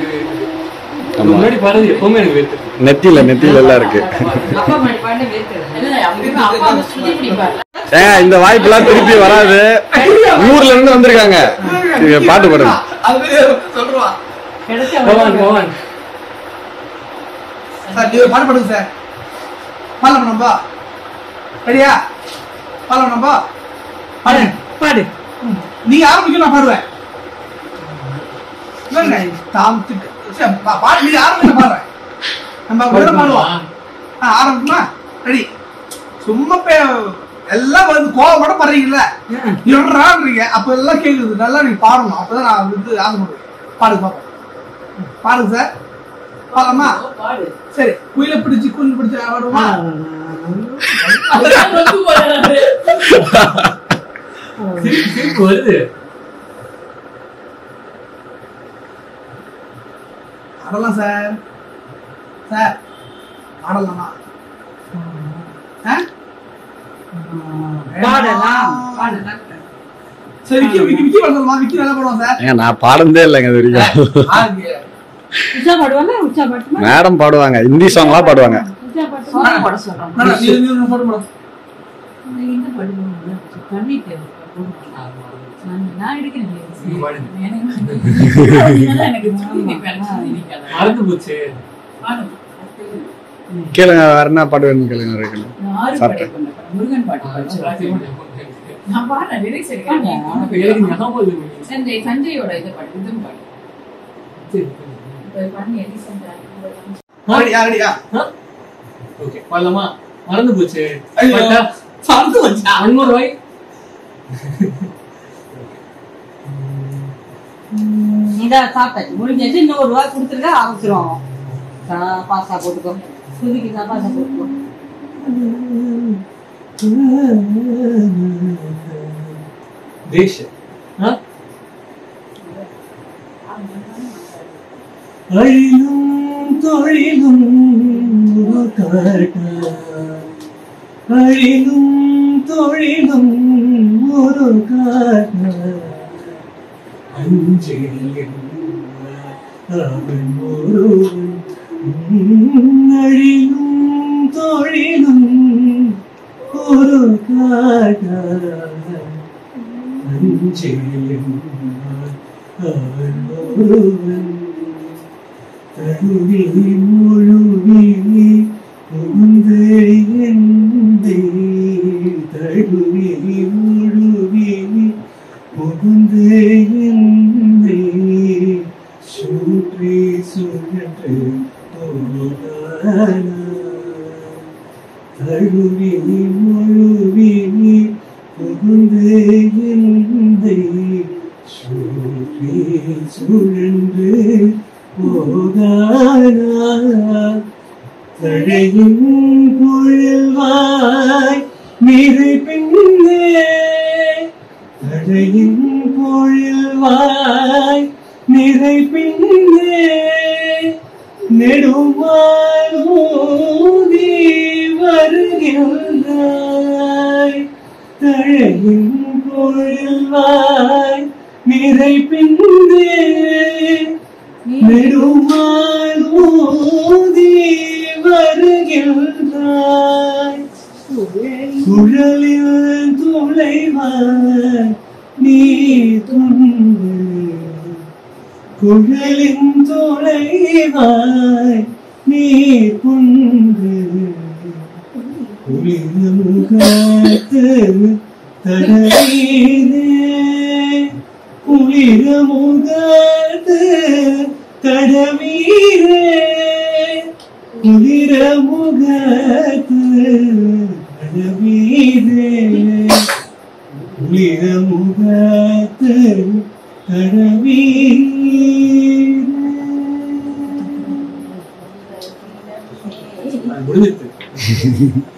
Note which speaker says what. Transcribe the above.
Speaker 1: ஆமா.
Speaker 2: முன்னாடி பாடுறது எப்பவுமே எனக்கு வேர்த்து
Speaker 1: நெத்தியில நெத்தியில எல்லாம் இருக்கு
Speaker 3: அப்பா மாதிரி பாட்டு வேர்த்து அப்பா வந்து சுத்தி பிடிப்பாரு
Speaker 1: ஏங்க இந்த வாய்ப்பெல்லாம் திருப்பி வராது ஊர்ல இருந்து வந்திருக்காங்க இது பாட்டு பாடுங்க
Speaker 4: அது சொல்றா
Speaker 3: கிடைச்சா
Speaker 2: பவான் பவான்
Speaker 4: சார் நீங்க பாட்டு பாடுங்க சார் பாடலாம் பண்ணம்பா ரெடியா பாடலாம் பண்ணம்பா பாடு
Speaker 3: பாடு
Speaker 4: நீங்க ஆரம்பிக்க நான் பாடுவேன் இல்லைங்க தாம் திக்கு சரி, பா- பாடு நீங்க ஆரம்பிக்க நான் பாடுறேன் நம்ம அப்படி தானே பாடுவோம் ஆ ஆரம்பிக்குமா ரெடி சும்மா பே எல்லாம் வந்து கோவப்பட பாடுறீங்கல்ல சொல்றான்றீங்க அப்ப எல்லாம் கேக்குது நல்லா நீங்க பாடணும் அப்பதான் நான் வந்து ஆசைப்படுவேன் பாடுங்க பாப்போம் பாடுங்க சார் பாடலாமா
Speaker 3: பாடு
Speaker 4: சரி குயில பிடிச்சு குயில் பிடிச்சு ஆடுவோமா
Speaker 3: அதெல்லாம் வந்து போறாரு.
Speaker 2: சிரிப்பு சிரிப்பு வருது
Speaker 4: ஆடலாம் சார் சார் ஆடலாமா ஆ?
Speaker 3: பாடலாம் பாடலாம்
Speaker 4: சரி விக்கி விக்கி விக்கி வரலாமா விக்கி நல்லா பாடுவான் சார்
Speaker 1: ஏங்க நான் பாடுனதே இல்லைங்க இது வரைக்கும்
Speaker 4: ஆகுங்க.
Speaker 3: உச்சா பாடுவாங்க உச்சா பாட்டுமா
Speaker 1: மேடம் பாடுவாங்க ஹிந்தி சாங்லாம் பாடுவாங்க
Speaker 3: உச்சா பாட்டு பாட சொல்றாங்க
Speaker 4: நான் நான் நீ- நீ ஒண்ணு பாடு மேடம்.
Speaker 3: எங்க பாடுவாங்க பண்ணிட்டு நான் நான் எடுக்கிறேன்
Speaker 2: நீங்க பாடுங்க.
Speaker 3: எனக்கு எனக்கு தெரியும்.
Speaker 2: மறந்து போச்சு
Speaker 3: பாடுங்க.
Speaker 1: கேளுங்க வேற என்ன பாட்டு வேணும் கேளுங்க இருக்கணும்
Speaker 3: நான் ஆறு பாட்டு பண்ணேன். முருகன் பாட்டு படிச்சேன். நான் பாடுறேன் lyrics எடுக்கிறேன்.
Speaker 2: அப்ப எனக்கு ஞாபகம் இல்லை.
Speaker 3: சஞ்சய் சஞ்சயோட இது பாடு இதுவும் பாடு
Speaker 2: சரி.
Speaker 3: இப்ப பண்ணி recent ஆ.
Speaker 4: ரெடியா ரெடியா
Speaker 2: ஓகே பாடலாமா மறந்து போச்சு
Speaker 4: ஐயோ.
Speaker 2: பாட்டா?
Speaker 4: சாப்பிட்டு வச்சா
Speaker 2: One more வாய்
Speaker 3: இதான் சாப்பிட்டாச்சு முடிஞ்சாச்சு இன்னொரு ரூபா கொடுத்துருக்க ஆரம்பிச்சிருவாங்க பாசா போட்டுக்கோ சுதிக்கு தான் பாசா போட்டுக்கோ
Speaker 2: தேஷ் ஆ? அழிலும் தொழிலும் ஒரு காட்ட அழிலும் தொழிலும் ஒரு காட்ட அஞ்சலில் அவன் ஒருவன் அழிலும் தொழிலும் ஒரு காட்ட அஞ்சலில் அவன் ஒருவன் தழுவி முழுவி புகுந்து எந்தை தழுவி முழுவி புகுந்து எந்தை சுற்றி சுழன்று போனானா தழுவி முழுவி புகுந்து எந்தை சுற்றி சுழன்று போகானா தழையும் புயல்வாய் மீது பின்னே தழையும் பொழில்வாய் நிறை பின்னே நெடுமாலூதி வருகின்றாய் தழையும் பொழில்வாய் நிறை பின்னே நெடுமாலூதி வருகின்றாய் குழலில் துளைவாய் நீ துன்பு குழலின் துளைவாய் நீ புன்று குளிரமுகத்து தடவீரே குளிரமுகத்து தடவீரே குளிரமுகத்து தடவீரே குளிரமுகத்து தடவீரே முடிஞ்சிருச்சு